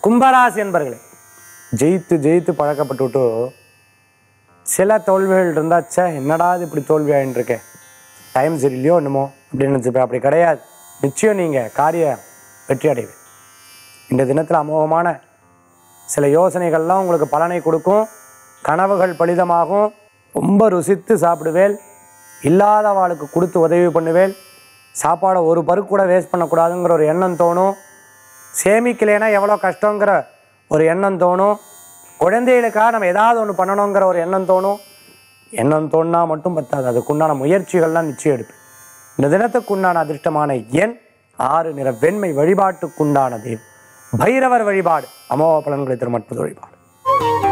கும்பராசி என்பர்களே ஜெயித்து ஜெயித்து பழக்கப்பட்டுவிட்டு சில தோல்விகள் இருந்தால் ச்சே என்னடா இது இப்படி தோல்வி ஆகிட்டு இருக்கேன் டைம் சரியில்லையோ என்னமோ அப்படின்னு நினச்சிப்பேன் அப்படி கிடையாது நிச்சயம் நீங்கள் காரிய வெற்றி அடைவேன் இந்த தினத்தில் அமோகமான சில யோசனைகள்லாம் உங்களுக்கு பலனை கொடுக்கும் கனவுகள் பலிதமாகும் ரொம்ப ருசித்து சாப்பிடுவேல் இல்லாதவாளுக்கு கொடுத்து உதவி பண்ணுவேல் சாப்பாடை ஒரு பருக்கு கூட வேஸ்ட் பண்ணக்கூடாதுங்கிற ஒரு எண்ணம் தோணும் சேமிக்கலைன்னா எவ்வளோ கஷ்டங்கிற ஒரு எண்ணம் தோணும் குழந்தைகளுக்காக நம்ம ஏதாவது ஒன்று பண்ணணுங்கிற ஒரு எண்ணம் தோணும் எண்ணம் தோணுனா மட்டும் பத்தாது அதுக்குண்டான முயற்சிகள்லாம் நிச்சயம் எடுப்பேன் இந்த தினத்துக்குண்டான அதிர்ஷ்டமான எண் ஆறு நிற வெண்மை வழிபாட்டுக்குண்டான தெய்வம் பைரவர் வழிபாடு அமோக பலன்களை தரும் அற்புத வழிபாடு